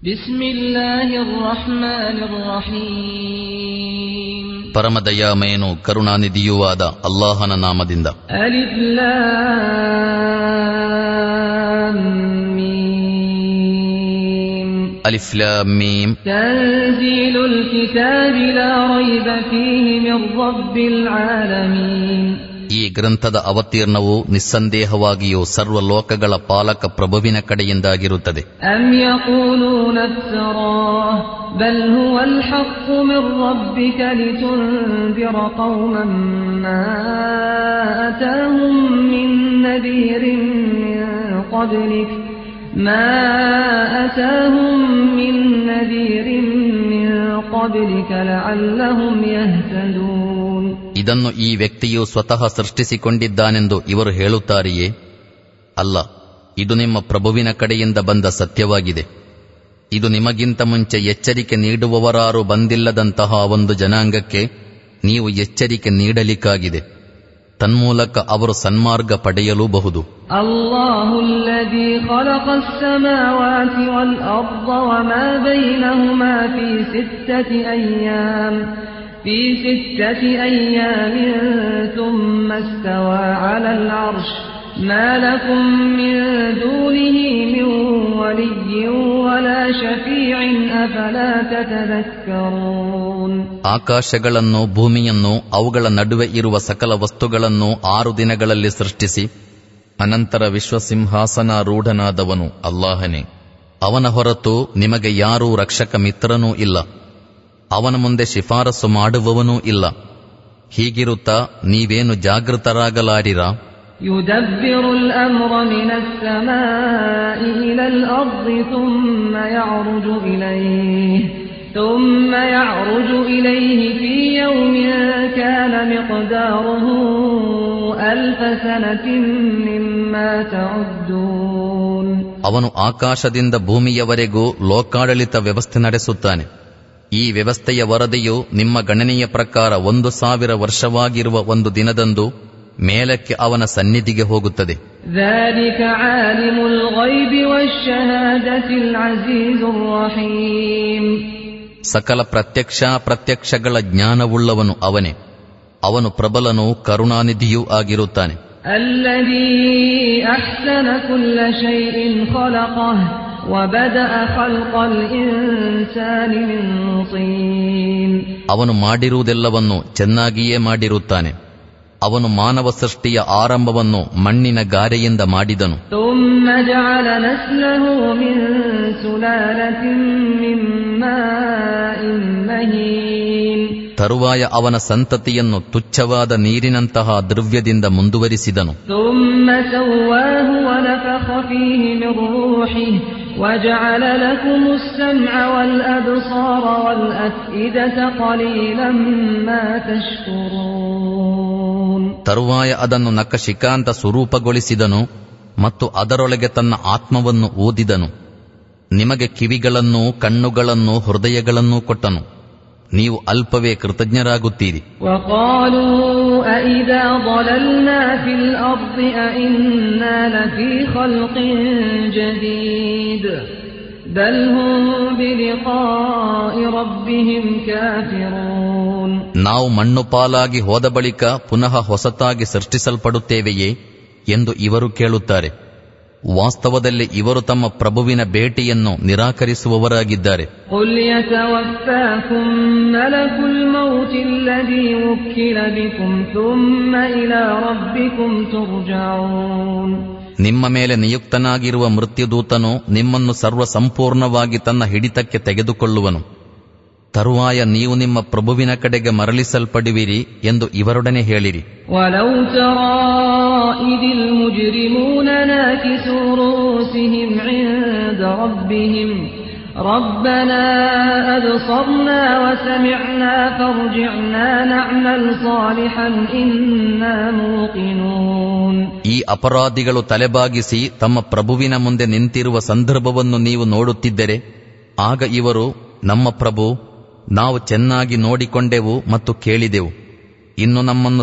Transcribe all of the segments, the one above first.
بسم الله الرحمن الرحيم ಪರಮದಯಾಮಯನು ಕರುಣಾನಿಧಿಯೂ ಆದ ಅಲ್ಲಾಹನ ನಾಮದಿಂದ ألف لام ميم ಅಲಿಫ್ಲಾಮ್ ಮೀಮ್ تنزيل الكتاب لا ريب فيه من رب العالمين ಈ ಗ್ರಂಥದ ಅವತೀರ್ಣವು ನಿಸ್ಸಂದೇಹವಾಗಿಯೂ ಸರ್ವ ಲೋಕಗಳ ಪಾಲಕ ಪ್ರಭುವಿನ ಕಡೆಯಿಂದಾಗಿರುತ್ತದೆ أم يقولون افتراه بل هو الحق من ربك لتنذر قوما ما أتاهم من نذير من قبلك ما أتاهم من نذير من قبلك لعلهم يهتدون ಇದನ್ನು ಈ ವ್ಯಕ್ತಿಯು ಸ್ವತಃ ಸೃಷ್ಟಿಸಿಕೊಂಡಿದ್ದಾನೆಂದು ಇವರು ಹೇಳುತ್ತಾರೆಯೇ ಅಲ್ಲ ಇದು ನಿಮ್ಮ ಪ್ರಭುವಿನ ಕಡೆಯಿಂದ ಬಂದ ಸತ್ಯವಾಗಿದೆ ಇದು ನಿಮಗಿಂತ ಮುಂಚೆ ಎಚ್ಚರಿಕೆ ನೀಡುವವರಾರು ಬಂದಿಲ್ಲದಂತಹ ಒಂದು ಜನಾಂಗಕ್ಕೆ ನೀವು ಎಚ್ಚರಿಕೆ ನೀಡಲಿಕ್ಕಾಗಿದೆ ತನ್ಮೂಲಕ ಅವರು ಸನ್ಮಾರ್ಗ ಪಡೆಯಲೂಬಹುದು الله الذي خلق السماوات والأرض وما بينهما في ستة أيام في ستة أيام ثم استوى على العرش ما لكم من دونه من ولي ولا شفيع أفلا تتذكرون ಆಕಾಶಗಳನ್ನು ಭೂಮಿಯನ್ನು ಅವುಗಳ ನಡುವೆ ಇರುವ ಸಕಲ ವಸ್ತುಗಳನ್ನು ಆರು ದಿನಗಳಲ್ಲಿ ಸೃಷ್ಟಿಸಿ ಅನಂತರ ವಿಶ್ವಸಿಂಹಾಸನಾರೂಢನಾದವನು ಅಲ್ಲಾಹನೇ ಅವನ ಹೊರತು ನಿಮಗೆ ಯಾರೂ ರಕ್ಷಕ ಮಿತ್ರನೂ ಇಲ್ಲ ಅವನ ಮುಂದೆ ಶಿಫಾರಸು ಮಾಡುವವನೂ ಇಲ್ಲ ಹೀಗಿರುತ್ತಾ ನೀವೇನು ಜಾಗೃತರಾಗಲಾರಿರಾ يدبر الأمر من السماء إلى الأرض ثم يعرج إليه ثم يعرج إليه في يوم كان مقداره ألف سنة مما تعدون ಅವನು ಆಕಾಶದಿಂದ ಭೂಮಿಯವರೆಗೂ ಲೋಕಾಡಳಿತ ವ್ಯವಸ್ಥೆ ನಡೆಸುತ್ತಾನೆ ಈ ವ್ಯವಸ್ಥೆಯ ವರದಿಯು ನಿಮ್ಮ ಗಣನೆಯ ಪ್ರಕಾರ ಒಂದು ಸಾವಿರ ವರ್ಷವಾಗಿರುವ ಒಂದು ದಿನದಂದು ಮೇಲಕ್ಕೆ ಅವನ ಸನ್ನಿಧಿಗೆ ಹೋಗುತ್ತದೆ ذلك عالم الغيب والشهادة العزيز الرحيم ಸಕಲ ಪ್ರತ್ಯಕ್ಷ ಪ್ರತ್ಯಕ್ಷಗಳ ಜ್ಞಾನವುಳ್ಳವನು ಅವನೇ ಅವನು ಪ್ರಬಲನೂ ಕರುಣಾನಿಧಿಯೂ ಆಗಿರುತ್ತಾನೆ الذي أحسن كل شيء خلقه وبدأ خلق الإنسان من طين ಅವನು ಮಾಡಿರುವುದೆಲ್ಲವನ್ನು ಚೆನ್ನಾಗಿಯೇ ಮಾಡಿರುತ್ತಾನೆ ಅವನು ಮಾನವ ಸೃಷ್ಟಿಯ ಆರಂಭವನ್ನು ಮಣ್ಣಿನ ಗಾರೆಯಿಂದ ಮಾಡಿದನು ثم جعل نسله من سلالة من ماء مهين ತರುವಾಯ ಅವನ ಸಂತತಿಯನ್ನು ತುಚ್ಛವಾದ ನೀರಿನಂತಹ ದ್ರವ್ಯದಿಂದ ಮುಂದುವರಿಸಿದನು ثم سواه ونفخ فيه من روحه وجعل لكم السمع والأبصار والأفئدة قليلا ما تشكرون ತರುವಾಯ ಅದನ್ನು ನಖಶಿಕಾಂತ ಸ್ವರೂಪಗೊಳಿಸಿದನು ಮತ್ತು ಅದರೊಳಗೆ ತನ್ನ ಆತ್ಮವನ್ನು ಓದಿದನು ನಿಮಗೆ ಕಿವಿಗಳನ್ನೂ ಕಣ್ಣುಗಳನ್ನೂ ಹೃದಯಗಳನ್ನೂ ಕೊಟ್ಟನು ನೀವು ಅಲ್ಪವೇ ಕೃತಜ್ಞರಾಗುತ್ತೀರಿ وقالوا أئذا ضللنا في الأرض أئنا لفي خلق جديد بل هم بلقاء ربهم كافرون ನಾವು ಮಣ್ಣು ಪಾಲಾಗಿ ಹೋದ ಬಳಿಕ ಪುನಃ ಹೊಸತಾಗಿ ಸೃಷ್ಟಿಸಲ್ಪಡುತ್ತೇವೆಯೇ ಎಂದು ಇವರು ಕೇಳುತ್ತಾರೆ ವಾಸ್ತವದಲ್ಲಿ ಇವರು ತಮ್ಮ ಪ್ರಭುವಿನ ಭೇಟಿಯನ್ನು ನಿರಾಕರಿಸುವವರಾಗಿದ್ದಾರೆ قل يتوفاكم ملك الموت الذي وكل بكم ثم إلى ربكم ترجعون ನಿಮ್ಮ ಮೇಲೆ ನಿಯುಕ್ತನಾಗಿರುವ ಮೃತ್ಯುದೂತನು ನಿಮ್ಮನ್ನು ಸರ್ವ ಸಂಪೂರ್ಣವಾಗಿ ತನ್ನ ಹಿಡಿತಕ್ಕೆ ತೆಗೆದುಕೊಳ್ಳುವನು ತರುವಾಯ ನೀವು ನಿಮ್ಮ ಪ್ರಭುವಿನ ಕಡೆಗೆ ಮರಳಿಸಲ್ಪಡುವಿರಿ ಎಂದು ಇವರೊಡನೆ ಹೇಳಿರಿ ولو ترى إذ المجرمون ناكسوا رؤوسهم عند ربهم ربنا أبصرنا وسمعنا فارجعنا نعمل صالحا إنا موقنون ಈ ಅಪರಾಧಿಗಳು ತಲೆಬಾಗಿಸಿ ತಮ್ಮ ಪ್ರಭುವಿನ ಮುಂದೆ ನಿಂತಿರುವ ಸಂದರ್ಭವನ್ನು ನೀವು ನೋಡುತ್ತಿದ್ದರೆ ಆಗ ಇವರು ನಮ್ಮ ಪ್ರಭು ನಾವು ಚೆನ್ನಾಗಿ ನೋಡಿಕೊಂಡೆವು ಮತ್ತು ಕೇಳಿದೆವು ಇನ್ನು ನಮ್ಮನ್ನು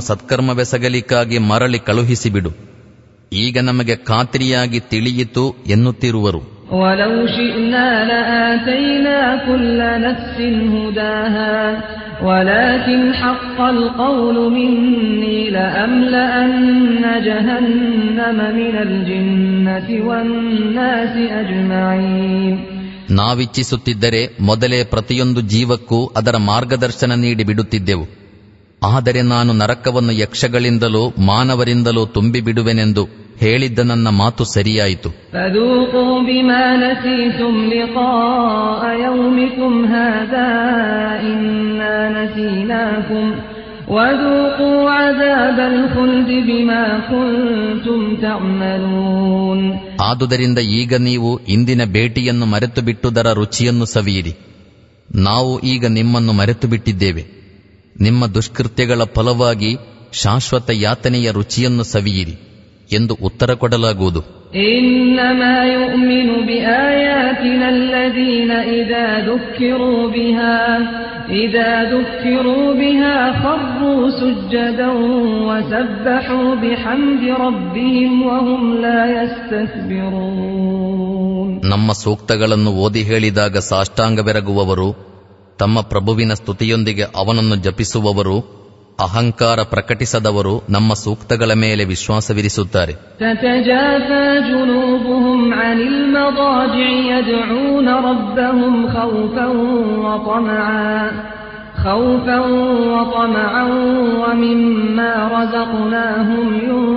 ಸತ್ಕರ್ಮವೆಸಗಲಿಕ್ಕಾಗಿ ಮರಳಿ ಕಳುಹಿಸಿಬಿಡು ಈಗ ನಮಗೆ ಖಾತ್ರಿಯಾಗಿ ತಿಳಿಯಿತು ಎನ್ನುತ್ತಿರುವರು ولو شئنا لآتينا كل نفس هداها ولكن حق القول مني لأملأن جهنم من الجنة والناس أجمعين ನಾವಿಚ್ಛಿಸುತ್ತಿದ್ದರೆ ಮೊದಲೇ ಪ್ರತಿಯೊಂದು ಜೀವಕ್ಕೂ ಅದರ ಮಾರ್ಗದರ್ಶನ ನೀಡಿ ಬಿಡುತ್ತಿದ್ದೆವು ಆದರೆ ನಾನು ನರಕವನ್ನು ಯಕ್ಷಗಳಿಂದಲೂ ಮಾನವರಿಂದಲೂ ತುಂಬಿಬಿಡುವೆನೆಂದು ಹೇಳಿದ್ದ ನನ್ನ ಮಾತು ಸರಿಯಾಯಿತು فذوقوا بما نسيتم لقاء يومكم هذا إنا نسيناكم وذوقوا عذاب الخلد بما كنتم تعملون ಆದುದರಿಂದ ಈಗ ನೀವು ಇಂದಿನ ಭೇಟಿಯನ್ನು ಮರೆತು ಬಿಟ್ಟುದರ ರುಚಿಯನ್ನು ಸವಿಯಿರಿ ನಾವು ಈಗ ನಿಮ್ಮನ್ನು ಮರೆತು ಬಿಟ್ಟಿದ್ದೇವೆ ನಿಮ್ಮ ದುಷ್ಕೃತ್ಯಗಳ ಫಲವಾಗಿ ಶಾಶ್ವತ ಯಾತನೆಯ ರುಚಿಯನ್ನು ಸವಿಯಿರಿ ಎಂದು ಉತ್ತರ ಕೊಡಲಾಗುವುದು إنما يؤمن بآياتنا الذين إذا ذكروا بها إذا ذكروا بها خروا سجدا وسبحوا بحمد ربهم وهم لا يستكبرون ನಮ್ಮ ಸೂಕ್ತಗಳನ್ನು ಓದಿ ಹೇಳಿದಾಗ ಸಾಷ್ಟಾಂಗ ಬೆರಗುವವರು ತಮ್ಮ ಪ್ರಭುವಿನ ಸ್ತುತಿಯೊಂದಿಗೆ ಅವನನ್ನು ಜಪಿಸುವವರು ಅಹಂಕಾರ ಪ್ರಕಟಿಸದವರು ನಮ್ಮ ಸೂಕ್ತಗಳ ಮೇಲೆ ವಿಶ್ವಾಸವಿರಿಸುತ್ತಾರೆ تتجافى جنوبهم عن المضاجع يدعون ربهم خوفا وطمعا خوفا وطمعا ومما رزقناهم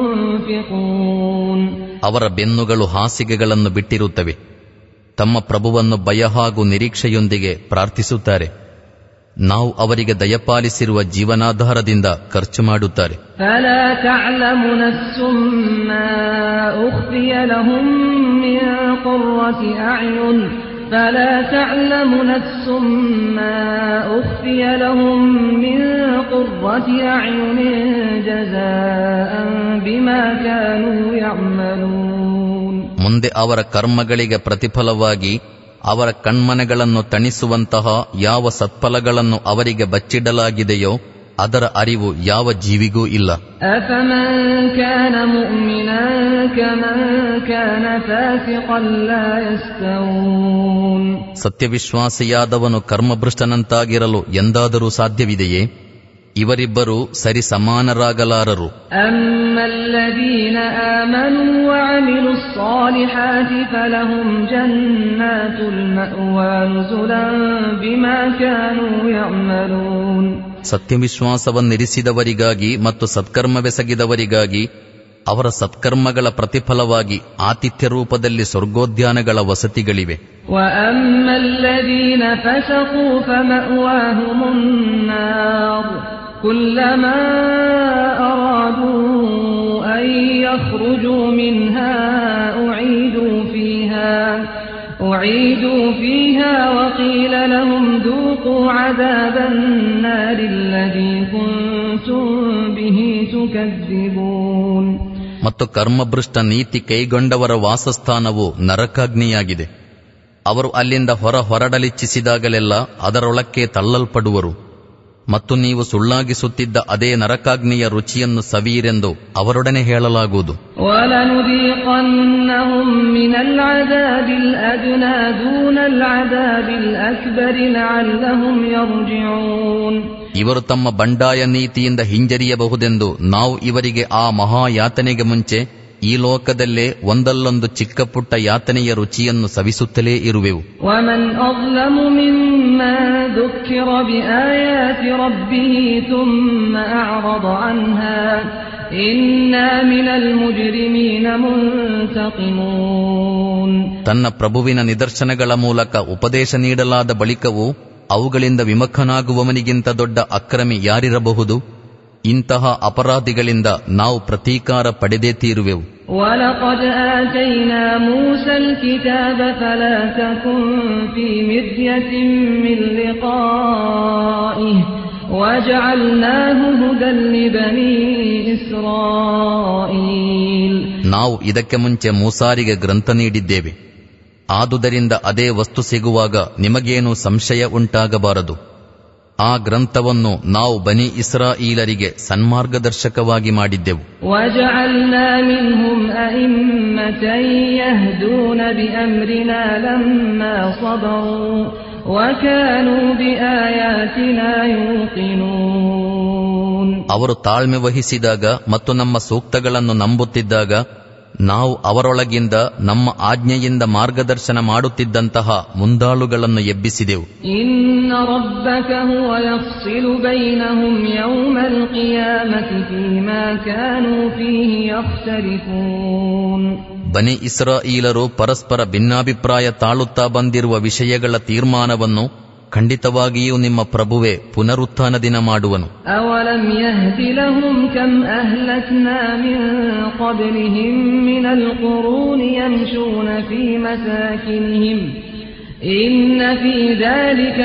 ينفقون ಅವರ ಬೆನ್ನುಗಳು ಹಾಸಿಗೆಗಳನ್ನು ಬಿಟ್ಟಿರುತ್ತವೆ ತಮ್ಮ ಪ್ರಭುವನ್ನು ಭಯ ಹಾಗೂ ನಿರೀಕ್ಷೆಯೊಂದಿಗೆ ಪ್ರಾರ್ಥಿಸುತ್ತಾರೆ ನಾವು ಅವರಿಗೆ ದಯಪಾಲಿಸಿರುವ ಜೀವನಾಧಾರದಿಂದ ಖರ್ಚು ಮಾಡುತ್ತಾರೆ فلا تعلم نفس ما أخفي لهم من قرة أعين فلا تعلم نفس ما أخفي لهم من قرة أعين جزاء بما كانوا يعملون ಮುಂದೆ ಅವರ ಕರ್ಮಗಳಿಗೆ ಪ್ರತಿಫಲವಾಗಿ ಅವರ ಕಣ್ಮನೆಗಳನ್ನು ತಣಿಸುವಂತಹ ಯಾವ ಸತ್ಫಲಗಳನ್ನು ಅವರಿಗೆ ಬಚ್ಚಿಡಲಾಗಿದೆಯೋ ಅದರ ಅರಿವು ಯಾವ ಜೀವಿಗೂ ಇಲ್ಲ أفمن كان مؤمنا كمن كان فاسقا لا يستوون ಸತ್ಯವಿಶ್ವಾಸಿಯಾದವನು ಕರ್ಮಭ್ರಷ್ಟನಂತಾಗಿರಲು ಎಂದಾದರೂ ಸಾಧ್ಯವಿದೆಯೇ ಇವರಿಬ್ಬರು ಸರಿ ಸಮಾನರಾಗಲಾರರು أما الذين آمنوا وعملوا الصالحات فلهم جنات المأوى نزلا بما كانوا يعملون ಸತ್ಯವಿಶ್ವಾಸವನ್ನಿರಿಸಿದವರಿಗಾಗಿ ಮತ್ತು ಸತ್ಕರ್ಮವೆಸಗಿದವರಿಗಾಗಿ ಅವರ ಸತ್ಕರ್ಮಗಳ ಪ್ರತಿಫಲವಾಗಿ ಆತಿಥ್ಯ ರೂಪದಲ್ಲಿ ಸ್ವರ್ಗೋದ್ಯಾನಗಳ ವಸತಿಗಳಿವೆ وأما الذين فسقوا فمأواهم النار كلما أرادوا أن يخرجوا منها أعيدوا فيها أعيدوا فيها وقيل لهم ذوقوا عذاب النار الذي كنتم به تكذبون ಮತ್ತು ಕರ್ಮಭೃಷ್ಟ ನೀತಿ ಕೈಗೊಂಡವರ ವಾಸಸ್ಥಾನವು ನರಕಾಗ್ನಿಯಾಗಿದೆ ಅವರು ಅಲ್ಲಿಂದ ಹೊರ ಹೊರಡಲಿಚ್ಛಿಸಿದಾಗಲೆಲ್ಲ ಅದರೊಳಕ್ಕೆ ತಳ್ಳಲ್ಪಡುವರು ಮತ್ತು ನೀವು ಸುಳ್ಳಾಗಿಸುತ್ತಿದ್ದ ಅದೇ ನರಕಾಗ್ನಿಯ ರುಚಿಯನ್ನು ಸವಿಯಿರೆಂದು ಅವರೊಡನೆ ಹೇಳಲಾಗುವುದು ولنذيقنهم من العذاب الأدنى دون العذاب الأكبر لعلهم يرجعون ಇವರು ತಮ್ಮ ಬಂಡಾಯ ನೀತಿಯಿಂದ ಹಿಂಜರಿಯಬಹುದೆಂದು ನಾವು ಇವರಿಗೆ ಆ ಮಹಾಯಾತನೆಗೆ ಮುಂಚೆ ಈ ಲೋಕದಲ್ಲೇ ಒಂದಲ್ಲೊಂದು ಚಿಕ್ಕ ಪುಟ್ಟ ಯಾತನೆಯ ರುಚಿಯನ್ನು ಸವಿಸುತ್ತಲೇ ಇರುವೆವು ومن أظلم ممن ذكر بآيات ربه ثم أعرض عنها إنا من المجرمين منتقمون ತನ್ನ ಪ್ರಭುವಿನ ನಿದರ್ಶನಗಳ ಮೂಲಕ ಉಪದೇಶ ನೀಡಲಾದ ಬಳಿಕವೂ ಅವುಗಳಿಂದ ವಿಮುಖನಾಗುವವನಿಗಿಂತ ದೊಡ್ಡ ಅಕ್ರಮಿ ಯಾರಿರಬಹುದು ಇಂತಹ ಅಪರಾಧಿಗಳಿಂದ ನಾವು ಪ್ರತೀಕಾರ ಪಡೆದೇ ತೀರುವೆವು ولقد آتينا موسى الكتاب فلا تكن في مرية من لقائه وجعلناه هدى لبني إسرائيل ನಾವು ಇದಕ್ಕೆ ಮುಂಚೆ ಮೂಸಾರಿಗೆ ಗ್ರಂಥ ನೀಡಿದ್ದೇವೆ ಆದುದರಿಂದ ಅದೇ ವಸ್ತು ಸಿಗುವಾಗ ನಿಮಗೇನೂ ಸಂಶಯ ಉಂಟಾಗಬಾರದು ಆ ಗ್ರಂಥವನ್ನು ನಾವು ಬನಿ ಇಸ್ರಾಯೀಲರಿಗೆ ಸನ್ಮಾರ್ಗದರ್ಶಕವಾಗಿ ಮಾಡಿದ್ದೆವು وجعلنا منهم أئمة يهدون بأمرنا لما صبروا وكانوا بآياتنا يوقنون ಅವರು ತಾಳ್ಮೆ ವಹಿಸಿದಾಗ ಮತ್ತು ನಮ್ಮ ಸೂಕ್ತಗಳನ್ನು ನಂಬುತ್ತಿದ್ದಾಗ ನಾವು ಅವರೊಳಗಿಂದ ನಮ್ಮ ಆಜ್ಞೆಯಿಂದ ಮಾರ್ಗದರ್ಶನ ಮಾಡುತ್ತಿದ್ದಂತಹ ಮುಂದಾಳುಗಳನ್ನು ಎಬ್ಬಿಸಿದೆವು إن ربك هو يفصل بينهم يوم القيامة فيما كانوا فيه يختلفون ಬನಿ ಇಸ್ರಾಯೀಲರು ಪರಸ್ಪರ ಭಿನ್ನಾಭಿಪ್ರಾಯ ತಾಳುತ್ತಾ ಬಂದಿರುವ ವಿಷಯಗಳ ತೀರ್ಮಾನವನ್ನು ಖಂಡಿತವಾಗಿಯೂ ನಿಮ್ಮ ಪ್ರಭುವೆ ಪುನರುತ್ಥಾನ ದಿನ ಮಾಡುವನು أولم يهد لهم كم أهلكنا من قبلهم من القرون يمشون في مساكنهم إن في ذلك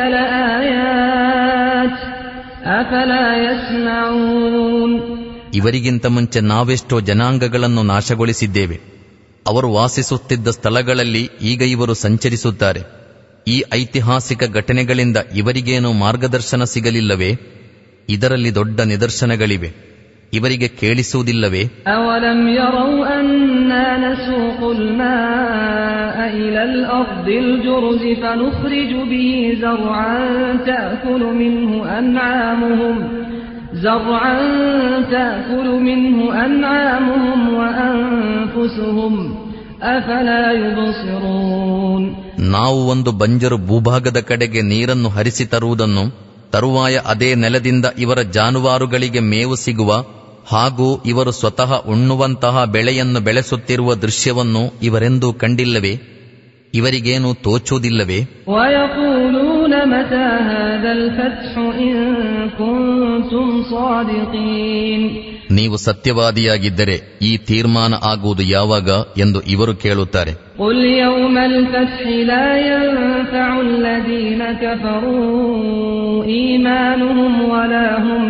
لآيات أفلا يسمعون ಇವರಿಗಿಂತ ಮುಂಚೆ ನಾವೆಷ್ಟೋ ಜನಾಂಗಗಳನ್ನು ನಾಶಗೊಳಿಸಿದ್ದೇವೆ ಅವರು ವಾಸಿಸುತ್ತಿದ್ದ ಸ್ಥಳಗಳಲ್ಲಿ ಈಗ ಇವರು ಸಂಚರಿಸುತ್ತಾರೆ ಈ ಐತಿಹಾಸಿಕ ಘಟನೆಗಳಿಂದ ಇವರಿಗೇನು ಮಾರ್ಗದರ್ಶನ ಸಿಗಲಿಲ್ಲವೇ ಇದರಲ್ಲಿ ದೊಡ್ಡ ನಿದರ್ಶನಗಳಿವೆ ಇವರಿಗೆ ಕೇಳಿಸುವುದಿಲ್ಲವೇ أولم يروا أنا نسوق الماء إلى الأرض الجرز فنخرج به زرعا تأكل منه أنعامهم زرعا تأكل منه أنعامهم وأنفسهم أفلا يبصرون ನಾವು ಒಂದು ಬಂಜರು ಭೂಭಾಗದ ಕಡೆಗೆ ನೀರನ್ನು ಹರಿಸಿ ತರುವುದನ್ನು ತರುವಾಯ ಅದೇ ನೆಲದಿಂದ ಇವರ ಜಾನುವಾರುಗಳಿಗೆ ಮೇವು ಸಿಗುವ ಹಾಗೂ ಇವರು ಸ್ವತಃ ಉಣ್ಣುವಂತಹ ಬೆಳೆಯನ್ನು ಬೆಳೆಸುತ್ತಿರುವ ದೃಶ್ಯವನ್ನು ಇವರೆಂದೂ ಕಂಡಿಲ್ಲವೇ ಇವರಿಗೇನು ತೋಚುವುದಿಲ್ಲವೇ ويقولون متى هذا الفتح إن كنتم صادقين ನೀವು ಸತ್ಯವಾದಿಯಾಗಿದ್ದರೆ ಈ ತೀರ್ಮಾನ ಆಗುವುದು ಯಾವಾಗ ಎಂದು ಇವರು ಕೇಳುತ್ತಾರೆ قل يوم الفتح لا ينفع الذين كفروا إيمانهم ولا هم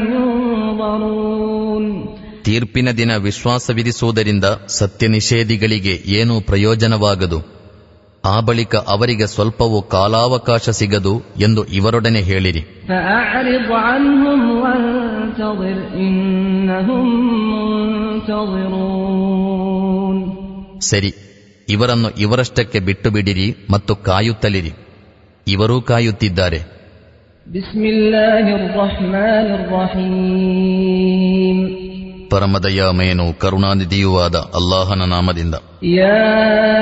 ينظرون ತೀರ್ಪಿನ ದಿನ ವಿಶ್ವಾಸ ವಿಧಿಸುವುದರಿಂದ ಸತ್ಯ ನಿಷೇಧಿಗಳಿಗೆ ಏನೂ ಪ್ರಯೋಜನವಾಗದು ಆ ಬಳಿಕ ಅವರಿಗೆ ಸ್ವಲ್ಪವೂ ಕಾಲಾವಕಾಶ ಸಿಗದು ಎಂದು ಇವರೊಡನೆ ಹೇಳಿರಿ فأعرض عنهم وانتظر إنهم منتظرون ಸರಿ ಇವರನ್ನು ಇವರಷ್ಟಕ್ಕೆ ಬಿಟ್ಟು ಬಿಡಿರಿ ಮತ್ತು ಕಾಯುತ್ತಲಿರಿ ಇವರೂ ಕಾಯುತ್ತಿದ್ದಾರೆ بسم الله الرحمن الرحيم ಪರಮದಯಾಮಯನು ಕರುಣಾನಿಧಿಯೂ ಆದ ಅಲ್ಲಾಹನ ನಾಮದಿಂದ يا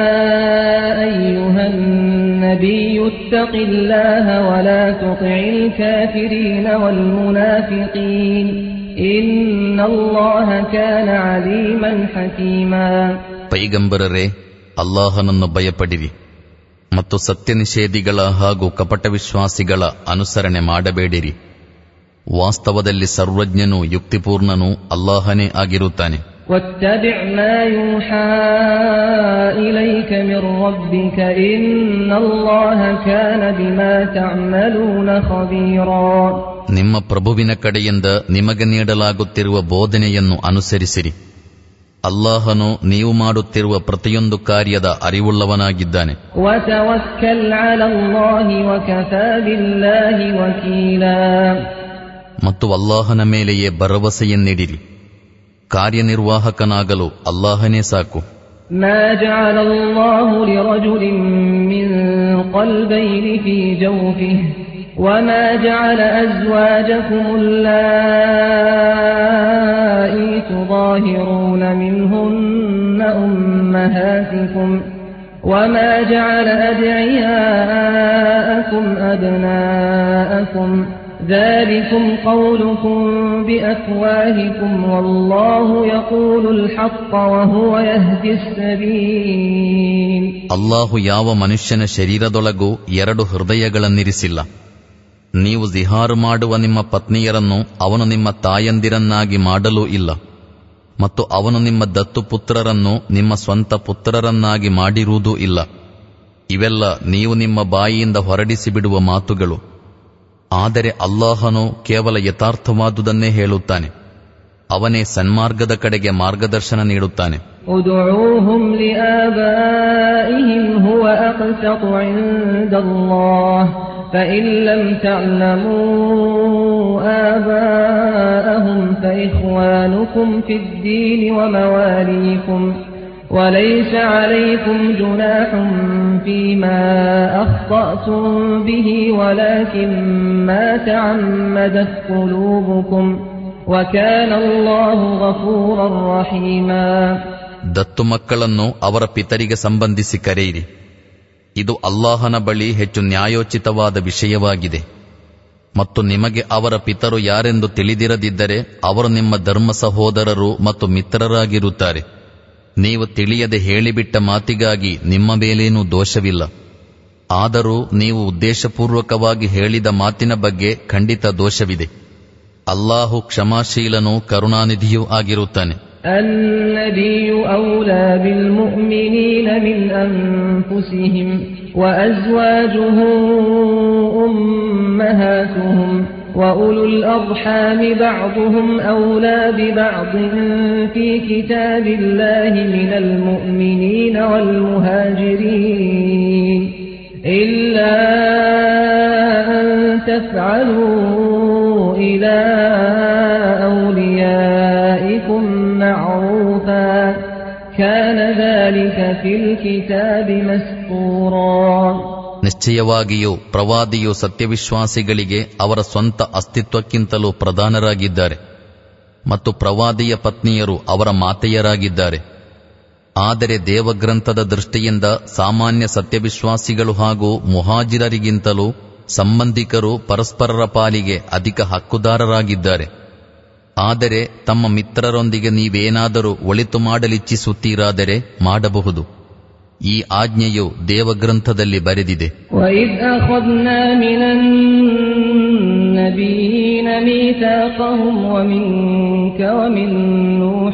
أيها النبي اتق الله ولا تطع الكافرين والمنافقين إن الله كان عليما حكيما ಪೈಗಂಬರರೇ ಅಲ್ಲಾಹನನ್ನು ಭಯಪಡಿರಿ ಮತ್ತು ಸತ್ಯ ನಿಷೇಧಿಗಳ ಹಾಗೂ ಕಪಟ ವಿಶ್ವಾಸಿಗಳ ಅನುಸರಣೆ ಮಾಡಬೇಡಿರಿ ವಾಸ್ತವದಲ್ಲಿ ಸರ್ವಜ್ಞನೂ ಯುಕ್ತಿಪೂರ್ಣನೂ ಅಲ್ಲಾಹನೇ ಆಗಿರುತ್ತಾನೆ واتبع ما يوحى إليك من ربك إن الله كان بما تعملون خبيرا ನಿಮ್ಮ ಪ್ರಭುವಿನ ಕಡೆಯಿಂದ ನಿಮಗೆ ನೀಡಲಾಗುತ್ತಿರುವ ಬೋಧನೆಯನ್ನು ಅನುಸರಿಸಿರಿ ಅಲ್ಲಾಹನು ನೀವು ಮಾಡುತ್ತಿರುವ ಪ್ರತಿಯೊಂದು ಕಾರ್ಯದ ಅರಿವುಳ್ಳವನಾಗಿದ್ದಾನೆ وتوكل على الله وكفى بالله وكيلا ಮತ್ತು ಅಲ್ಲಾಹನ ಮೇಲೆಯೇ ಭರವಸೆಯನ್ನಿಡಿರಿ ಕಾರ್ಯನಿರ್ವಾಹಕನಾಗಲು ಅಲ್ಲಾಹನೇ ಸಾಕು ما جعل الله لرجل من قلبين في جوفه وما جعل أزواجكم اللائي تظاهرون منهن أمهاتكم وما جعل أدعياءكم أبناءكم ذلكم قولكم بأفواهكم والله يقول الحق وهو يهدي السبيل ಅಲ್ಲಾಹು ಯಾವ ಮನುಷ್ಯನ ಶರೀರದೊಳಗೂ ಎರಡು ಹೃದಯಗಳನ್ನಿರಿಸಿಲ್ಲ ನೀವು ಜಿಹಾರು ಮಾಡುವ ನಿಮ್ಮ ಪತ್ನಿಯರನ್ನು ಅವನು ನಿಮ್ಮ ತಾಯಂದಿರನ್ನಾಗಿ ಮಾಡಲೂ ಇಲ್ಲ ಮತ್ತು ಅವನು ನಿಮ್ಮ ದತ್ತು ಪುತ್ರರನ್ನು ನಿಮ್ಮ ಸ್ವಂತ ಪುತ್ರರನ್ನಾಗಿ ಮಾಡಿರುವುದೂ ಇಲ್ಲ ಇವೆಲ್ಲ ನೀವು ನಿಮ್ಮ ಬಾಯಿಯಿಂದ ಹೊರಡಿಸಿ ಬಿಡುವ ಮಾತುಗಳು ಆದರೆ ಅಲ್ಲಾಹನು ಕೇವಲ ಯಥಾರ್ಥವಾದುದನ್ನೇ ಹೇಳುತ್ತಾನೆ ಅವನೇ ಸನ್ಮಾರ್ಗದ ಕಡೆಗೆ ಮಾರ್ಗದರ್ಶನ ನೀಡುತ್ತಾನೆ ادعوهم لآبائهم هو أقسط عند الله فإن لم تعلموا آباءهم فإخوانكم في الدين ومواليكم وليس عليكم جناح فيما أخطأتم به ولكن ما تعمدت قلوبكم وكان الله غفورا رحيما ದತ್ತು ಮಕ್ಕಳನ್ನು ಅವರ ಪಿತರಿಗೆ ಸಂಬಂಧಿಸಿ ಕರೆಯಿರಿ ಇದು ಅಲ್ಲಾಹನ ಬಳಿ ಹೆಚ್ಚು ನ್ಯಾಯೋಚಿತವಾದ ವಿಷಯವಾಗಿದೆ ಮತ್ತು ನಿಮಗೆ ಅವರ ಪಿತರು ಯಾರೆಂದು ತಿಳಿದಿರದಿದ್ದರೆ ಅವರು ನಿಮ್ಮ ಧರ್ಮ ಸಹೋದರರು ಮತ್ತು ಮಿತ್ರರಾಗಿರುತ್ತಾರೆ ನೀವು ತಿಳಿಯದೆ ಹೇಳಿಬಿಟ್ಟ ಮಾತಿಗಾಗಿ ನಿಮ್ಮ ಮೇಲೇನೂ ದೋಷವಿಲ್ಲ ಆದರೂ ನೀವು ಉದ್ದೇಶಪೂರ್ವಕವಾಗಿ ಹೇಳಿದ ಮಾತಿನ ಬಗ್ಗೆ ಖಂಡಿತ ದೋಷವಿದೆ ಅಲ್ಲಾಹು ಕ್ಷಮಾಶೀಲನೂ ಕರುಣಾನಿಧಿಯೂ ಆಗಿರುತ್ತಾನೆ النبي أولى بالمؤمنين من أنفسهم وأزواجه أمهاتهم وأولو الأرحام بعضهم أولى ببعض في كتاب الله من المؤمنين والمهاجرين إلا أن تفعلوا إلى أوليائكم معروفا كان ذلك في الكتاب مسطورا ನಿಶ್ಚಯವಾಗಿಯೂ ಪ್ರವಾದಿಯು ಸತ್ಯವಿಶ್ವಾಸಿಗಳಿಗೆ ಅವರ ಸ್ವಂತ ಅಸ್ತಿತ್ವಕ್ಕಿಂತಲೂ ಪ್ರಧಾನರಾಗಿದ್ದಾರೆ ಮತ್ತು ಪ್ರವಾದಿಯ ಪತ್ನಿಯರು ಅವರ ಮಾತೆಯರಾಗಿದ್ದಾರೆ ಆದರೆ ದೇವಗ್ರಂಥದ ದೃಷ್ಟಿಯಿಂದ ಸಾಮಾನ್ಯ ಸತ್ಯವಿಶ್ವಾಸಿಗಳು ಹಾಗೂ ಮುಹಾಜಿರರಿಗಿಂತಲೂ ಸಂಬಂಧಿಕರು ಪರಸ್ಪರರ ಪಾಲಿಗೆ ಅಧಿಕ ಹಕ್ಕುದಾರರಾಗಿದ್ದಾರೆ ಆದರೆ ತಮ್ಮ ಮಿತ್ರರೊಂದಿಗೆ ನೀವೇನಾದರೂ ಒಳಿತು ಮಾಡಲಿಚ್ಛಿಸುತ್ತೀರಾದರೆ ಮಾಡಬಹುದು ಈ ಆಜ್ಞೆಯು ದೇವಗ್ರಂಥದಲ್ಲಿ ಬರೆದಿದೆ وإذ أخذنا من النبيين ميثاقهم ومنك ومن نوح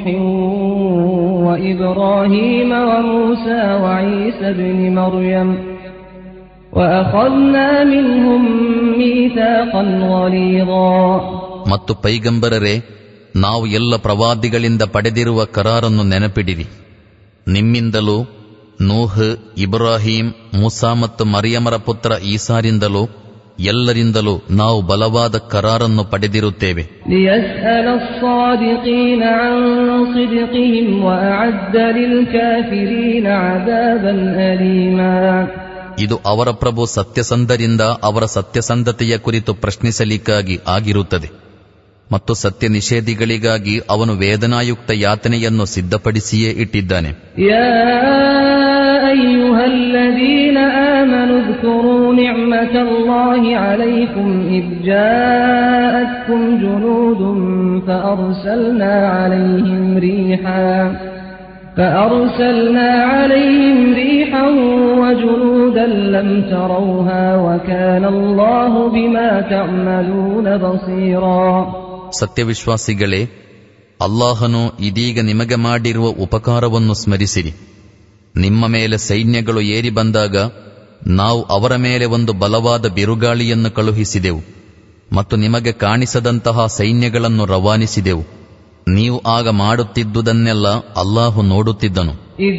وإبراهيم وموسى وعيسى ابن مريم وأخذنا منهم ميثاقا غليظا ಮತ್ತು ಪೈಗಂಬರರೇ ನಾವು ಎಲ್ಲ ಪ್ರವಾದಿಗಳಿಂದ ಪಡೆದಿರುವ ಕರಾರನ್ನು ನೆನಪಿಡಿರಿ ನಿಮ್ಮಿಂದಲೂ ನೂಹ್ ಇಬ್ರಾಹಿಂ ಮೂಸಾ ಮತ್ತು ಮರಿಯಮರ ಪುತ್ರ ಈಸಾರಿಂದಲೂ ಎಲ್ಲರಿಂದಲೂ ನಾವು ಬಲವಾದ ಕರಾರನ್ನು ಪಡೆದಿರುತ್ತೇವೆ ليسأل الصادقين عن صدقهم وأعد للكافرين عذابا أليما ಇದು ಅವರ ಪ್ರಭು ಸತ್ಯಸಂಧರಿಂದ ಅವರ ಸತ್ಯಸಂಧತೆಯ ಕುರಿತು ಪ್ರಶ್ನಿಸಲಿಕ್ಕಾಗಿ ಆಗಿರುತ್ತದೆ ಮತ್ತು ಸತ್ಯ ನಿಷೇಧಿಗಳಿಗಾಗಿ ಅವನು ವೇದನಾಯುಕ್ತ ಯಾತನೆಯನ್ನು ಸಿದ್ಧಪಡಿಸಿಯೇ ಇಟ್ಟಿದ್ದಾನೆ يا أيها الذين آمنوا اذكروا نعمة الله عليكم إذ جاءتكم جنود فأرسلنا عليهم ريحا فأرسلنا عليهم ريحا وجنودا لم تروها وكان الله بما تعملون بصيرا ಸತ್ಯವಿಶ್ವಾಸಿಗಳೇ ಅಲ್ಲಾಹನು ಇದೀಗ ನಿಮಗೆ ಮಾಡಿರುವ ಉಪಕಾರವನ್ನು ಸ್ಮರಿಸಿರಿ ನಿಮ್ಮ ಮೇಲೆ ಸೈನ್ಯಗಳು ಏರಿ ಬಂದಾಗ ನಾವು ಅವರ ಮೇಲೆ ಒಂದು ಬಲವಾದ ಬಿರುಗಾಳಿಯನ್ನು ಕಳುಹಿಸಿದೆವು ಮತ್ತು ನಿಮಗೆ ಕಾಣಿಸದಂತಹ ಸೈನ್ಯಗಳನ್ನು ರವಾನಿಸಿದೆವು ನೀವು ಆಗ ಮಾಡುತ್ತಿದ್ದುದನ್ನೆಲ್ಲ ಅಲ್ಲಾಹು ನೋಡುತ್ತಿದ್ದನು إذ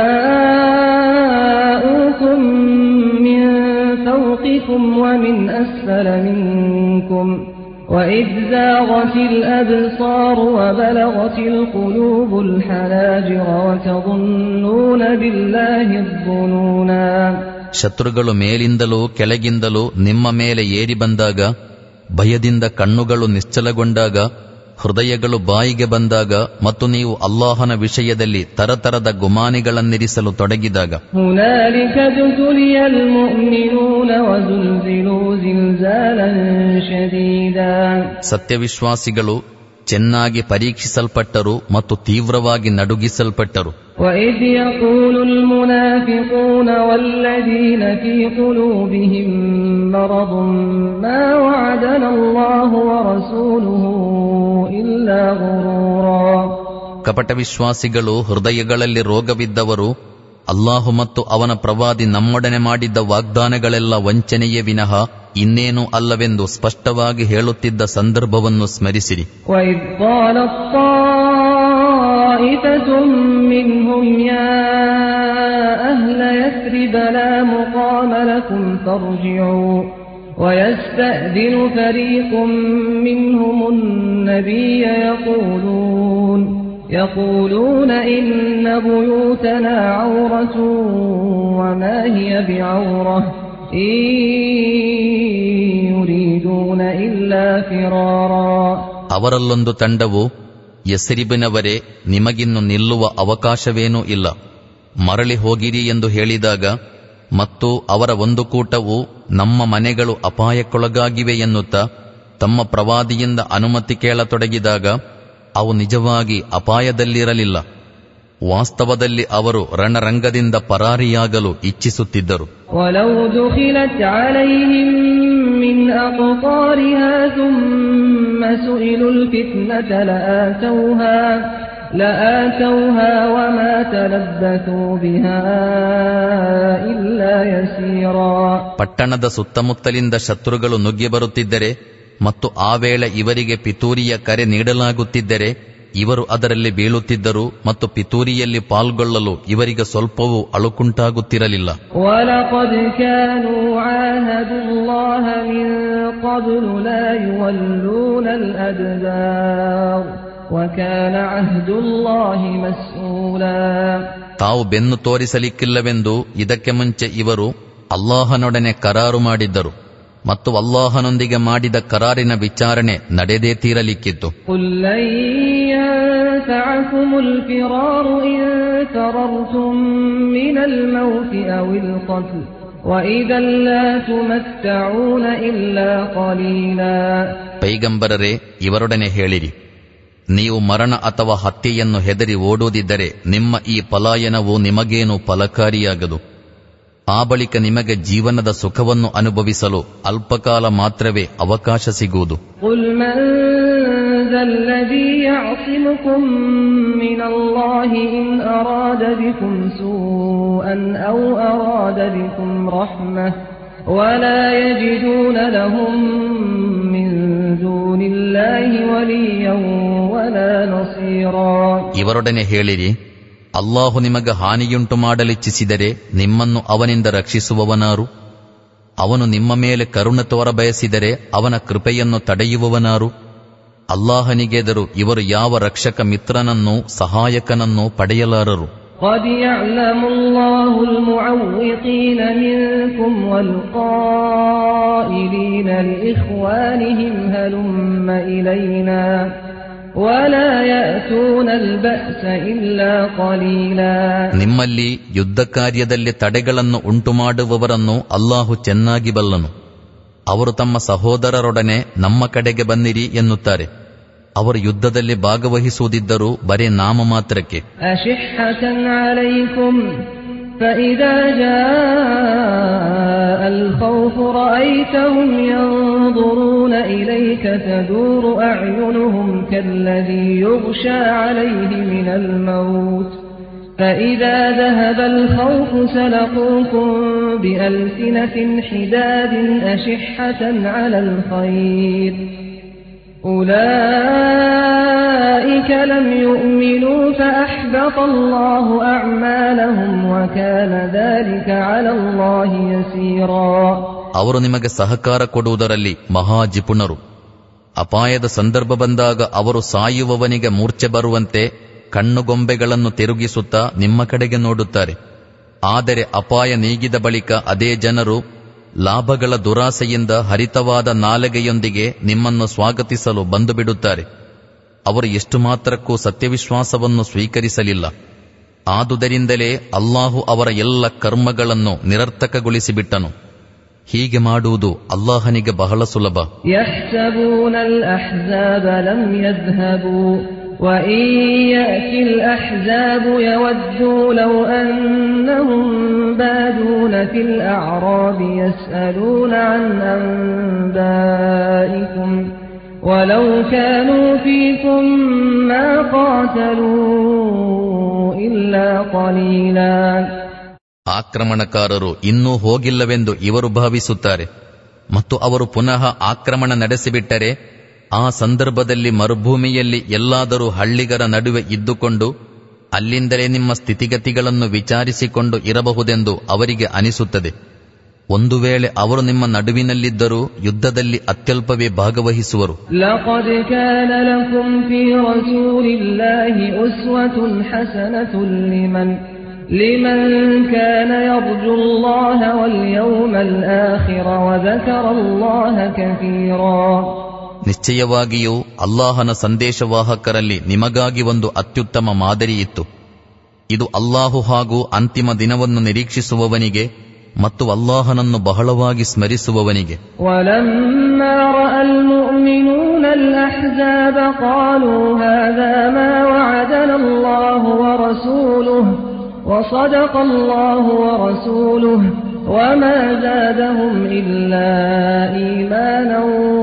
جاءوكم من فوقكم ومن أسفل منكم وإذ زاغت الأبصار وبلغت القلوب الحناجر وتظنون بالله الظنونا ಶತ್ರುಗಳು ಮೇಲಿಂದಲೂ ಕೆಳಗಿಂದಲೂ ನಿಮ್ಮ ಮೇಲೆ ಏರಿ ಬಂದಾಗ ಭಯದಿಂದ ಕಣ್ಣುಗಳು ನಿಶ್ಚಲಗೊಂಡಾಗ ಹೃದಯಗಳು ಬಾಯಿಗೆ ಬಂದಾಗ ಮತ್ತು ನೀವು ಅಲ್ಲಾಹನ ವಿಷಯದಲ್ಲಿ ತರತರದ ಗುಮಾನಿಗಳನ್ನಿರಿಸಲು ತೊಡಗಿದಾಗ هنالك ابتلي المؤمنون وزلزلوا زلزالا شديدا ಸತ್ಯವಿಶ್ವಾಸಿಗಳು ಚೆನ್ನಾಗಿ ಪರೀಕ್ಷಿಸಲ್ಪಟ್ಟರು ಮತ್ತು ತೀವ್ರವಾಗಿ ನಡುಗಿಸಲ್ಪಟ್ಟರು وإذ يقول المنافقون والذين في قلوبهم مرض ما وعدنا الله ورسوله إلا غرورا ಕಪಟ ವಿಶ್ವಾಸಿಗಳು ಹೃದಯಗಳಲ್ಲಿ ರೋಗವಿದ್ದವರು ಅಲ್ಲಾಹು ಮತ್ತು ಅವನ ಪ್ರವಾದಿ ನಮ್ಮೊಡನೆ ಮಾಡಿದ್ದ ವಾಗ್ದಾನಗಳೆಲ್ಲ ವಂಚನೆಯೇ ವಿನಃ ಇನ್ನೇನೂ ಅಲ್ಲವೆಂದು ಸ್ಪಷ್ಟವಾಗಿ ಹೇಳುತ್ತಿದ್ದ ಸಂದರ್ಭವನ್ನು ಸ್ಮರಿಸಿರಿ وإذ قالت طائفة منهم يا أهل يثرب لا مقام لكم فارجعوا ويستأذن فريق منهم النبي يقولون يقولون إن بيوتنا عورة وما هي بعورة إن يريدون إلا فرارا ಅವರಲ್ಲೊಂದು ತಂಡವು ಯಸರಿಬಿನವರೇ ನಿಮಗಿನ್ನು ನಿಲ್ಲುವ ಅವಕಾಶವೇನೂ ಇಲ್ಲ ಮರಳಿ ಹೋಗಿರಿ ಎಂದು ಹೇಳಿದಾಗ ಮತ್ತು ಅವರ ಒಂದು ಕೂಟವು ನಮ್ಮ ಮನೆಗಳು ಅಪಾಯಕ್ಕೊಳಗಾಗಿವೆ ಎನ್ನುತ್ತಾ ತಮ್ಮ ಪ್ರವಾದಿಯಿಂದ ಅನುಮತಿ ಕೇಳತೊಡಗಿದಾಗ ಅವು ನಿಜವಾಗಿ ಅಪಾಯದಲ್ಲಿರಲಿಲ್ಲ ವಾಸ್ತವದಲ್ಲಿ ಅವರು ರಣರಂಗದಿಂದ ಪರಾರಿಯಾಗಲು ಇಚ್ಛಿಸುತ್ತಿದ್ದರು ولو دخلت عليهم من أقطارها ثم سئلوا الفتنة لآتوها لآتوها وما تلبثوا بها إلا يسيرا ಪಟ್ಟಣದ ಸುತ್ತಮುತ್ತಲಿಂದ ಶತ್ರುಗಳು ನುಗ್ಗಿ ಬರುತ್ತಿದ್ದರೆ ಮತ್ತು ಆ ವೇಳೆ ಇವರಿಗೆ ಪಿತೂರಿಯ ಕರೆ ನೀಡಲಾಗುತ್ತಿದ್ದರೆ ಇವರು ಅದರಲ್ಲಿ ಬೀಳುತ್ತಿದ್ದರು ಮತ್ತು ಪಿತೂರಿಯಲ್ಲಿ ಪಾಲ್ಗೊಳ್ಳಲು ಇವರಿಗೆ ಸ್ವಲ್ಪವೂ ಅಳುಕುಂಟಾಗುತ್ತಿರಲಿಲ್ಲ ولقد كانوا عاهدوا الله من قبل لا يولون الأدبار وكان عهد الله مسؤولا ತಾವು ಬೆನ್ನು ತೋರಿಸಲಿಕ್ಕಿಲ್ಲವೆಂದು ಇದಕ್ಕೆ ಮುಂಚೆ ಇವರು ಅಲ್ಲಾಹನೊಡನೆ ಕರಾರು ಮಾಡಿದ್ದರು ಮತ್ತು ಅಲ್ಲಾಹನೊಂದಿಗೆ ಮಾಡಿದ ಕರಾರಿನ ವಿಚಾರಣೆ ನಡೆದೇ ತೀರಲಿಕ್ಕಿತ್ತು قل لن ينفعكم الفرار إن فررتم من الموت أو القتل وإذا لا تمتعون إلا قليلا ಪೈಗಂಬರರೇ ಇವರೊಡನೆ ಹೇಳಿರಿ ನೀವು ಮರಣ ಅಥವಾ ಹತ್ಯೆಯನ್ನು ಹೆದರಿ ಓಡುವುದಿದ್ದರೆ ನಿಮ್ಮ ಈ ಪಲಾಯನವು ನಿಮಗೇನು ಫಲಕಾರಿಯಾಗದು ಆ ಬಳಿಕ ನಿಮಗೆ ಜೀವನದ ಸುಖವನ್ನು ಅನುಭವಿಸಲು ಅಲ್ಪಕಾಲ ಮಾತ್ರವೇ ಅವಕಾಶ ಸಿಗುವುದು قل من ذا الذي يعصمكم من الله إن أراد بكم سوءا أو أراد بكم رحمة ولا يجدون لهم من دون الله وليا ولا نصيرا ಇವರೊಡನೆ ಹೇಳಿರಿ ಅಲ್ಲಾಹು ನಿಮಗೆ ಹಾನಿಯುಂಟು ಮಾಡಲಿಚ್ಛಿಸಿದರೆ ನಿಮ್ಮನ್ನು ಅವನಿಂದ ರಕ್ಷಿಸುವವನಾರು ಅವನು ನಿಮ್ಮ ಮೇಲೆ ಕರುಣೆ ತೋರ ಬಯಸಿದರೆ ಅವನ ಕೃಪೆಯನ್ನು ತಡೆಯುವವನಾರು ಅಲ್ಲಾಹನಿಗೆದರು ಇವರು ಯಾವ ರಕ್ಷಕ ಮಿತ್ರನನ್ನೂ ಸಹಾಯಕನನ್ನೂ ಪಡೆಯಲಾರರು قد يعلم الله المعوقين منكم والقائلين لإخوانهم هلم إلينا ولا يأتون البأس إلا قليلا ನಿಮ್ಮಲ್ಲಿ ಯುದ್ಧ ಕಾರ್ಯದಲ್ಲಿ ತಡೆಗಳನ್ನು ಉಂಟುಮಾಡುವವರನ್ನು ಅಲ್ಲಾಹು ಚೆನ್ನಾಗಿ ಬಲ್ಲನು ಅವರು ತಮ್ಮ ಸಹೋದರರೊಡನೆ ನಮ್ಮ ಕಡೆಗೆ ಬನ್ನಿರಿ ಎನ್ನುತ್ತಾರೆ ಅವರು ಯುದ್ಧದಲ್ಲಿ ಭಾಗವಹಿಸುವುದಿದ್ದರೂ ಬರೇ ನಾಮ ಮಾತ್ರಕ್ಕೆ أشحة عليكم فإذا جاء الخوف رأيتهم ينظرون إليك تدور أعينهم كالذي يغشى عليه من الموت فإذا ذهب الخوف سلقوكم بألسنة حداد أشحة على الخير أولئك لم يؤمنوا فأحبط الله أعمالهم وكان ذلك على الله يسيرا ಅವರು ನಿಮಗೆ ಸಹಕಾರ ಕೊಡುವುದರಲ್ಲಿ ಮಹಾ ಜಿಪುಣರು ಅಪಾಯದ ಸಂದರ್ಭ ಬಂದಾಗ ಅವರು ಸಾಯುವವನಿಗೆ ಮೂರ್ಛೆ ಬರುವಂತೆ ಕಣ್ಣುಗೊಂಬೆಗಳನ್ನು ತಿರುಗಿಸುತ್ತಾ ನಿಮ್ಮ ಕಡೆಗೆ ನೋಡುತ್ತಾರೆ ಆದರೆ ಅಪಾಯ ನೀಗಿದ ಬಳಿಕ ಅದೇ ಜನರು ಲಾಭಗಳ ದುರಾಸೆಯಿಂದ ಹರಿತವಾದ ನಾಲಿಗೆಯೊಂದಿಗೆ ನಿಮ್ಮನ್ನು ಸ್ವಾಗತಿಸಲು ಬಂದು ಬಿಡುತ್ತಾರೆ ಅವರು ಎಷ್ಟು ಮಾತ್ರಕ್ಕೂ ಸತ್ಯವಿಶ್ವಾಸವನ್ನು ಸ್ವೀಕರಿಸಲಿಲ್ಲ ಆದುದರಿಂದಲೇ ಅಲ್ಲಾಹು ಅವರ ಎಲ್ಲ ಕರ್ಮಗಳನ್ನು ನಿರರ್ಥಕಗೊಳಿಸಿಬಿಟ್ಟನು ಹೀಗೆ ಮಾಡುವುದು ಅಲ್ಲಾಹನಿಗೆ ಬಹಳ ಸುಲಭ يحسبون الأحزاب لم يذهبوا وإن يأتي الأحزاب يودوا لو أنهم بادون في الأعراب يسألون عن أنبائكم ولو كانوا فيكم ما قاتلوا إلا قليلا ಆಕ್ರಮಣಕಾರರು ಇನ್ನೂ ಹೋಗಿಲ್ಲವೆಂದು ಇವರು ಭಾವಿಸುತ್ತಾರೆ ಮತ್ತು ಅವರು ಪುನಃ ಆಕ್ರಮಣ ನಡೆಸಿಬಿಟ್ಟರೆ ಆ ಸಂದರ್ಭದಲ್ಲಿ ಮರುಭೂಮಿಯಲ್ಲಿ ಎಲ್ಲಾದರೂ ಹಳ್ಳಿಗರ ನಡುವೆ ಇದ್ದುಕೊಂಡು ಅಲ್ಲಿಂದಲೇ ನಿಮ್ಮ ಸ್ಥಿತಿಗತಿಗಳನ್ನು ವಿಚಾರಿಸಿಕೊಂಡು ಇರಬಹುದೆಂದು ಅವರಿಗೆ ಅನಿಸುತ್ತದೆ ಒಂದು ವೇಳೆ ಅವರು ನಿಮ್ಮ ನಡುವಿನಲ್ಲಿದ್ದರೂ ಯುದ್ಧದಲ್ಲಿ ಅತ್ಯಲ್ಪವೇ ಭಾಗವಹಿಸುವರು لقد كان لكم في رسول الله أسوة حسنة لمن لمن كان يرجو الله واليوم الآخر وذكر الله كثيرا ನಿಶ್ಚಯವಾಗಿಯೂ ಅಲ್ಲಾಹನ ಸಂದೇಶವಾಹಕರಲ್ಲಿ ನಿಮಗಾಗಿ ಒಂದು ಅತ್ಯುತ್ತಮ ಮಾದರಿಯಿತ್ತು ಇದು ಅಲ್ಲಾಹು ಹಾಗೂ ಅಂತಿಮ ದಿನವನ್ನು ನಿರೀಕ್ಷಿಸುವವನಿಗೆ ಮತ್ತು ಅಲ್ಲಾಹನನ್ನು ಬಹಳವಾಗಿ ಸ್ಮರಿಸುವವನಿಗೆ ولما رأى المؤمنون الأحزاب قالوا هذا ما وعدنا الله ورسوله وصدق الله ورسوله وما زادهم إلا إيمانا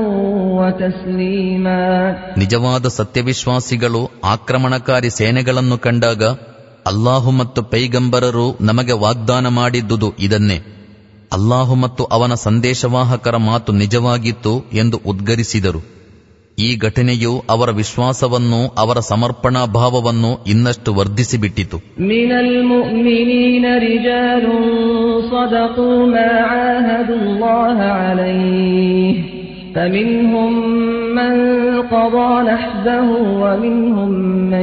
وتسليما ನಿಜವಾದ ಸತ್ಯವಿಶ್ವಾಸಿಗಳು ಆಕ್ರಮಣಕಾರಿ ಸೇನೆಗಳನ್ನು ಕಂಡಾಗ ಅಲ್ಲಾಹು ಮತ್ತು ಪೈಗಂಬರರು ನಮಗೆ ವಾಗ್ದಾನ ಮಾಡಿದ್ದುದು ಇದನ್ನೇ ಅಲ್ಲಾಹು ಮತ್ತು ಅವನ ಸಂದೇಶವಾಹಕರ ಮಾತು ನಿಜವಾಗಿತ್ತು ಎಂದು ಉದ್ಗರಿಸಿದರು ಈ ಘಟನೆಯು ಅವರ ವಿಶ್ವಾಸವನ್ನು ಅವರ ಸಮರ್ಪಣಾ ಭಾವವನ್ನು ಇನ್ನಷ್ಟು ವರ್ಧಿಸಿಬಿಟ್ಟಿತು من المؤمنين رجال صدقوا ما عاهدوا الله عليه فمنهم من قضى نحبه ومنهم من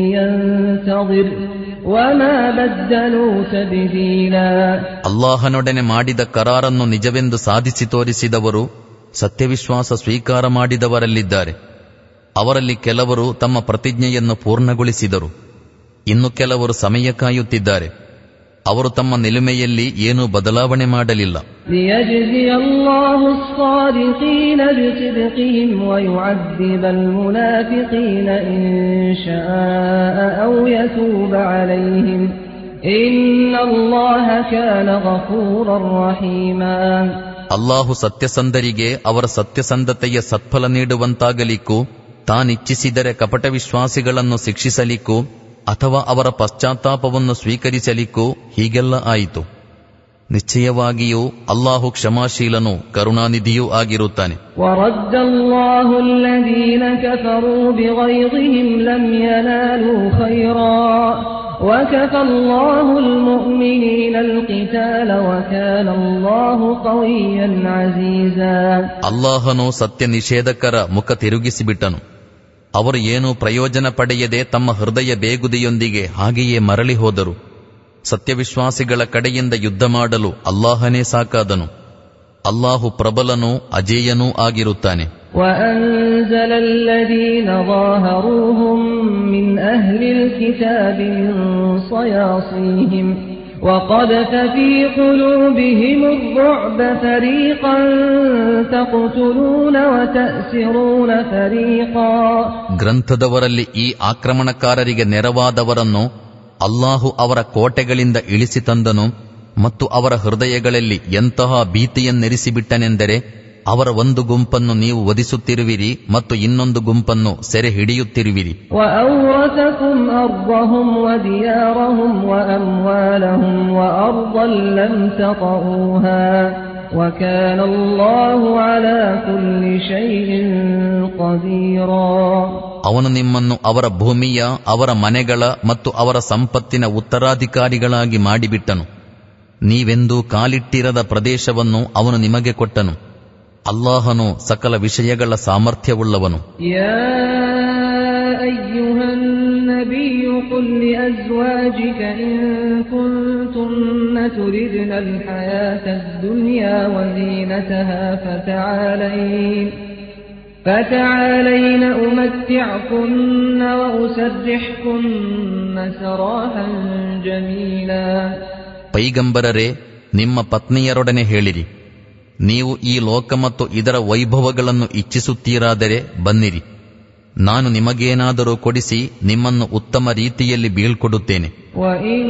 ينتظر وما بدلوا تبديلا ಅಲ್ಲಾಹನೊಡನೆ ಮಾಡಿದ ಕರಾರನ್ನು ನಿಜವೆಂದು ಸಾಧಿಸಿ ತೋರಿಸಿದವರು ಸತ್ಯವಿಶ್ವಾಸ ಸ್ವೀಕಾರ ಮಾಡಿದವರಲ್ಲಿದ್ದಾರೆ ಅವರಲ್ಲಿ ಕೆಲವರು ತಮ್ಮ ಪ್ರತಿಜ್ಞೆಯನ್ನು ಪೂರ್ಣಗೊಳಿಸಿದರು ಇನ್ನು ಕೆಲವರು ಸಮಯ ಕಾಯುತ್ತಿದ್ದಾರೆ ಅವರು ತಮ್ಮ ನಿಲುಮೆಯಲ್ಲಿ ಏನೂ ಬದಲಾವಣೆ ಮಾಡಲಿಲ್ಲ ليجزي الله الصادقين بصدقهم ويعذب المنافقين إن شاء أو يتوب عليهم إن الله كان غفورا رحيما ಅಲ್ಲಾಹು ಸತ್ಯಸಂಧರಿಗೆ ಅವರ ಸತ್ಯಸಂಧತೆಯ ಸತ್ಫಲ ನೀಡುವಂತಾಗಲಿಕ್ಕೂ ತಾನಿಚ್ಛಿಸಿದರೆ ಕಪಟ ವಿಶ್ವಾಸಿಗಳನ್ನು ಶಿಕ್ಷಿಸಲಿಕ್ಕೂ ಅಥವಾ ಅವರ ಪಶ್ಚಾತ್ತಾಪವನ್ನು ಸ್ವೀಕರಿಸಲಿಕ್ಕೂ ಹೀಗೆಲ್ಲ ಆಯಿತು ನಿಶ್ಚಯವಾಗಿಯೂ ಅಲ್ಲಾಹು ಕ್ಷಮಾಶೀಲನೂ ಕರುಣಾನಿಧಿಯೂ ಆಗಿರುತ್ತಾನೆ ورد الله الذين كفروا بغيظهم لم ينالوا خيرا وكفى الله المؤمنين القتال وكان الله قويا عزيزا ಅಲ್ಲಾಹನು ಸತ್ಯ ನಿಷೇಧಕರ ಮುಖ ತಿರುಗಿಸಿಬಿಟ್ಟನು ಅವರು ಏನೂ ಪ್ರಯೋಜನ ಪಡೆಯದೆ ತಮ್ಮ ಹೃದಯ ಬೇಗುದಿಯೊಂದಿಗೆ ಹಾಗೆಯೇ ಮರಳಿ ಹೋದರು ಸತ್ಯವಿಶ್ವಾಸಿಗಳ ಕಡೆಯಿಂದ ಯುದ್ಧ ಮಾಡಲು ಅಲ್ಲಾಹನೇ ಸಾಕಾದನು ಅಲ್ಲಾಹು ಪ್ರಬಲನೂ ಅಜೇಯನೂ ಆಗಿರುತ್ತಾನೆ وأنزل الذين ظاهروهم من أهل الكتاب من صياصيهم وقذف في قلوبهم الرعب فريقا تقتلون وتأسرون فريقا ಗ್ರಂಥದವರಲ್ಲಿ ಈ ಆಕ್ರಮಣಕಾರರಿಗೆ ನೆರವಾದವರನ್ನು ಅಲ್ಲಾಹು ಅವರ ಕೋಟೆಗಳಿಂದ ಇಳಿಸಿ ತಂದನು ಮತ್ತು ಅವರ ಹೃದಯಗಳಲ್ಲಿ ಎಂತಹ ಭೀತಿಯನ್ನೆರಿಸಿಬಿಟ್ಟನೆಂದರೆ ಅವರ ಒಂದು ಗುಂಪನ್ನು ನೀವು ವಧಿಸುತ್ತಿರುವಿರಿ ಮತ್ತು ಇನ್ನೊಂದು ಗುಂಪನ್ನು ಸೆರೆ ಹಿಡಿಯುತ್ತಿರುವಿರಿ وأورثكم أرضهم وديارهم وأموالهم وأرضا لم تطئوها وكان الله على كل شيء قديرا ಅವನು ನಿಮ್ಮನ್ನು ಅವರ ಭೂಮಿಯ ಅವರ ಮನೆಗಳ ಮತ್ತು ಅವರ ಸಂಪತ್ತಿನ ಉತ್ತರಾಧಿಕಾರಿಗಳಾಗಿ ಮಾಡಿಬಿಟ್ಟನು ನೀವೆಂದೂ ಕಾಲಿಟ್ಟಿರದ ಪ್ರದೇಶವನ್ನು ಅವನು ನಿಮಗೆ ಕೊಟ್ಟನು ಅಲ್ಲಾಹನು ಸಕಲ ವಿಷಯಗಳ ಸಾಮರ್ಥ್ಯವುಳ್ಳವನು يا أيها النبي قل لأزواجك إن كنتن تردن الحياة الدنيا وزينتها فتعالين فتعالين أمتعكن وأسرحكن سراحا جميلا ಪೈಗಂಬರರೇ ನಿಮ್ಮ ಪತ್ನಿಯರೊಡನೆ ಹೇಳಿರಿ ನೀವು ಈ ಲೋಕ ಮತ್ತು ಇದರ ವೈಭವಗಳನ್ನು ಇಚ್ಛಿಸುತ್ತೀರಾದರೆ ಬನ್ನಿರಿ ನಾನು ನಿಮಗೇನಾದರೂ ಕೊಡಿಸಿ ನಿಮ್ಮನ್ನು ಉತ್ತಮ ರೀತಿಯಲ್ಲಿ ಬೀಳ್ಕೊಡುತ್ತೇನೆ وإن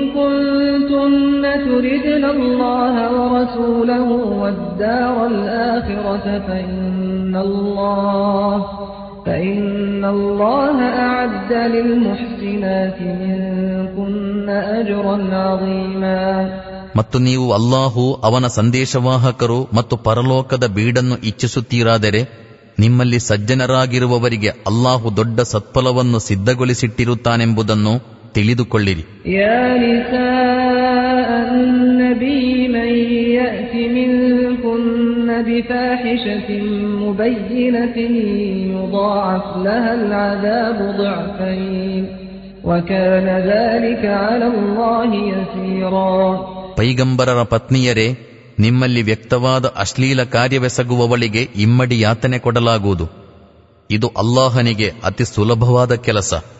كنتن تردن الله ورسوله والدار الآخرة فإن الله فإن الله أعد للمحسنات منكن أجرا عظيما ಮತ್ತು ನೀವು ಅಲ್ಲಾಹು ಅವನ ಸಂದೇಶವಾಹಕರು ಮತ್ತು ಪರಲೋಕದ ಬೀಡನ್ನು ಇಚ್ಛಿಸುತ್ತೀರಾದರೆ ನಿಮ್ಮಲ್ಲಿ ಸಜ್ಜನರಾಗಿರುವವರಿಗೆ ಅಲ್ಲಾಹು ದೊಡ್ಡ ಸತ್ಫಲವನ್ನು ಸಿದ್ಧಗೊಳಿಸಿಟ್ಟಿರುತ್ತಾನೆಂಬುದನ್ನು ತಿಳಿದುಕೊಳ್ಳಿರಿ يا نساء النبي من يأت منكن بفاحشة مبينة يضاعف لها العذاب ضعفين وكان ذلك على الله يسيرا ಪೈಗಂಬರರ ಪತ್ನಿಯರೇ ನಿಮ್ಮಲ್ಲಿ ವ್ಯಕ್ತವಾದ ಅಶ್ಲೀಲ ಕಾರ್ಯವೆಸಗುವವಳಿಗೆ ಇಮ್ಮಡಿ ಯಾತನೆ ಕೊಡಲಾಗುವುದು ಇದು ಅಲ್ಲಾಹನಿಗೆ ಅತಿ ಸುಲಭವಾದ ಕೆಲಸ